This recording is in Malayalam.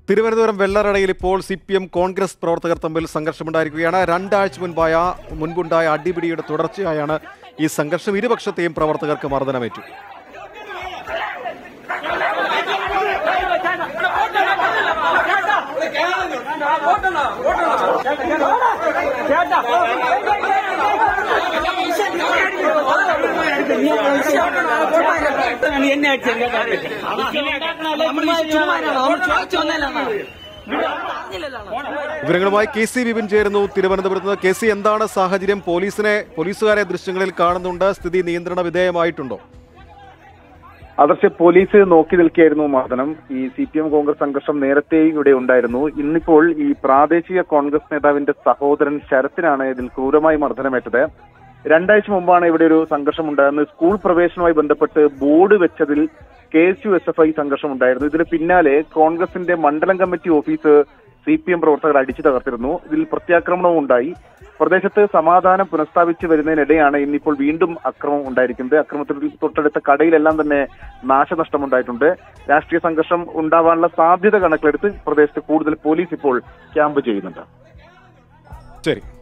തിരുവനന്തപുരം വെള്ളറടയിൽ ഇപ്പോൾ സി പി എം കോൺഗ്രസ് പ്രവർത്തകർ തമ്മിൽ സംഘർഷമുണ്ടായിരിക്കുകയാണ് രണ്ടാഴ്ച മുൻപായ മുൻപുണ്ടായ അടിപിടിയുടെ തുടർച്ചയായാണ് ഈ സംഘർഷം ഇരുപക്ഷത്തെയും പ്രവർത്തകർക്ക് മർദ്ദനമേറ്റു എന്നെ വിവരങ്ങളുമായി കെ സി വിപിൻ ചേരുന്നു തിരുവനന്തപുരത്ത് നിന്ന് കെ സി എന്താണ് സാഹചര്യം പോലീസിനെ പോലീസുകാരെ ദൃശ്യങ്ങളിൽ കാണുന്നുണ്ട് സ്ഥിതി നിയന്ത്രണ വിധേയമായിട്ടുണ്ടോ അദർശ പോലീസ് നോക്കി നിൽക്കുകയായിരുന്നു മർദ്ദനം ഈ സി പി എം കോൺഗ്രസ് സംഘർഷം നേരത്തെയും ഇവിടെ ഉണ്ടായിരുന്നു ഇന്നിപ്പോൾ ഈ പ്രാദേശിക കോൺഗ്രസ് നേതാവിന്റെ സഹോദരൻ ശരത്തിനാണ് ഇതിൽ ക്രൂരമായി മർദ്ദനമേറ്റത് രണ്ടാഴ്ച മുമ്പാണ് ഇവിടെ ഒരു സംഘർഷം ഉണ്ടായിരുന്നത് സ്കൂൾ പ്രവേശനവുമായി ബന്ധപ്പെട്ട് ബോർഡ് വെച്ചതിൽ K S U S F I സംഘർഷം ഉണ്ടായിരുന്നു ഇതിന് പിന്നാലെ കോൺഗ്രസിന്റെ മണ്ഡലം committee office C P M പ്രവർത്തകർ അടിച്ചു തകർത്തിരുന്നു ഇതിൽ പ്രത്യാക്രമണവും ഉണ്ടായി പ്രദേശത്ത് സമാധാനം പുനഃസ്ഥാപിച്ചു വരുന്നതിനിടെയാണ് ഇന്നിപ്പോൾ വീണ്ടും അക്രമം ഉണ്ടായിരിക്കുന്നത് അക്രമത്തിൽ തൊട്ടടുത്ത കടയിലെല്ലാം തന്നെ നാശനഷ്ടം ഉണ്ടായിട്ടുണ്ട് രാഷ്ട്രീയ സംഘർഷം ഉണ്ടാവാനുള്ള സാധ്യത കണക്കിലെടുത്ത് പ്രദേശത്ത് കൂടുതൽ പോലീസ് ഇപ്പോൾ ക്യാമ്പ് ചെയ്യുന്നുണ്ട് ശരി